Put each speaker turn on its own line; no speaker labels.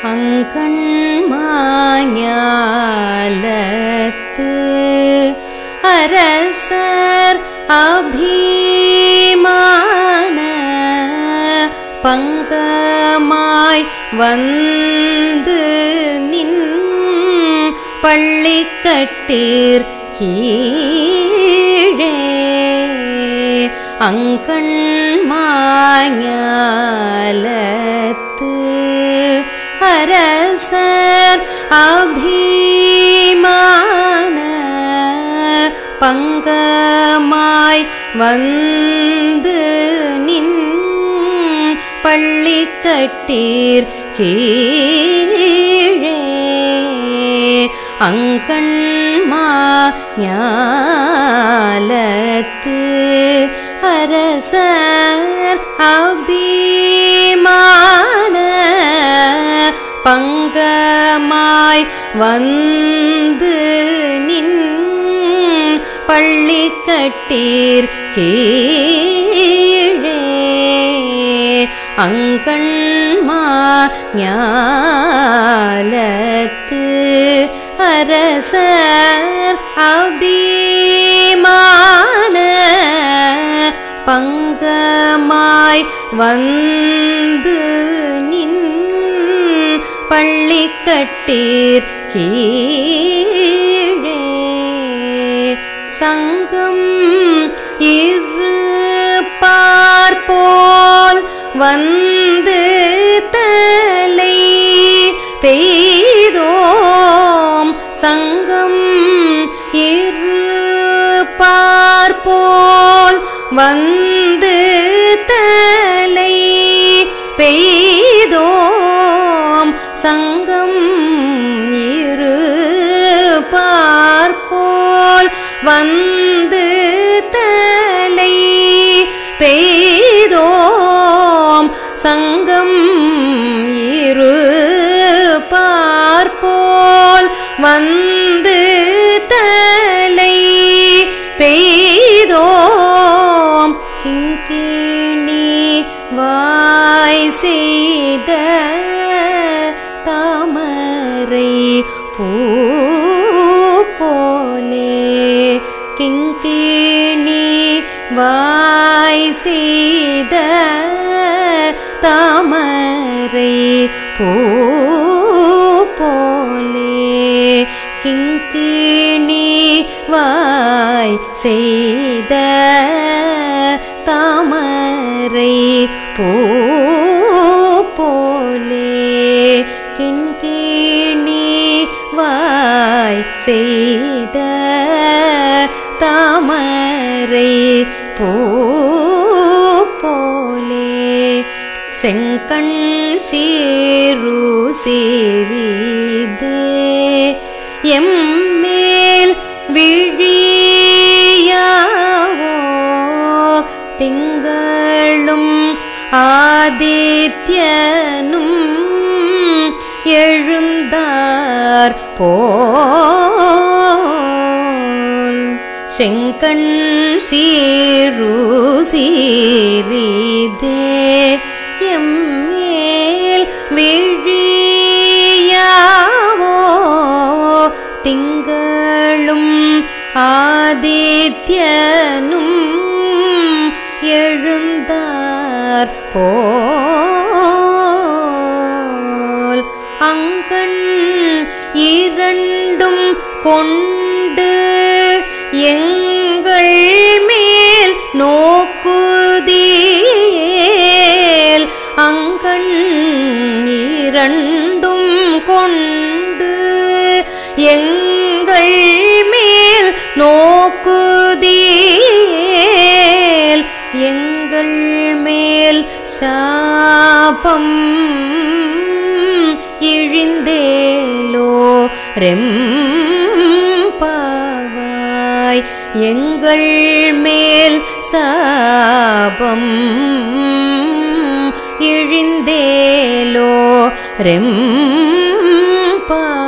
அங்கண்மாஞாலத்து அரசர் அபிமான பங்கமாய் வந்து நின் பள்ளிக்கட்டீர் கீழே அங்கண்மாஞாலத்து அரசர் அபிமான பங்கமாய் வந்து நின் பள்ளிக்கட்டீர் கீழே அங்கண்மா ஞாலத்து அரசர் அபிமான பங்கமாய் வந்து நின் பள்ளிக்கட்டீர் கீழே அங்கண்மா ஞாலத்து அரசர் அபிமான பங்கமாய் வந்து நின் பள்ளிக்கட்டீர் கீழே சங்கம் இரு பார்ப்போல் வந்து தலை பெய்தோம் சங்கம் இரு பார்ப்போல் வந்து தலை பெய்தோம் சங்கம் இரு பார்ப்போல் வந்து தலை பெய்தோம் சங்கம் இரு பார்ப்போல் வந்து தலை பெய்தோம் கிங்கிணி வாய் செய்த தாமரை பூ போலே கிங்கிணி வாய் செய்த தாமரை பூ போலே கிங்கிணி வாய் செய்த தாமரை பூ போலே கிங்கிணி வாய் செய்த தாமரை பூ போலே செங்கண் சீரு சீரிதே எம்மேல் விழியாவோ திங்களும் ஆதித்யனும் எழுந்தார் போல் செங்கண் சீரு சீரிதே எம்மேல் விழியாவோ திங்களும் ஆதித்யனும் எழுந்தார் போல் அங்கண் இரண்டும் கொண்டு எங்கள் மேல் நோக்குதேல் அங்கண் இரண்டும் கொண்டு எங்கள் மேல் நோக்குதேல் எங்கள் மேல் சாபம் இழிந்தேலோ ரெம்பாவாய் எங்கள் மேல் சாபம் இழிந்தேலோ ரெம்பாவாய்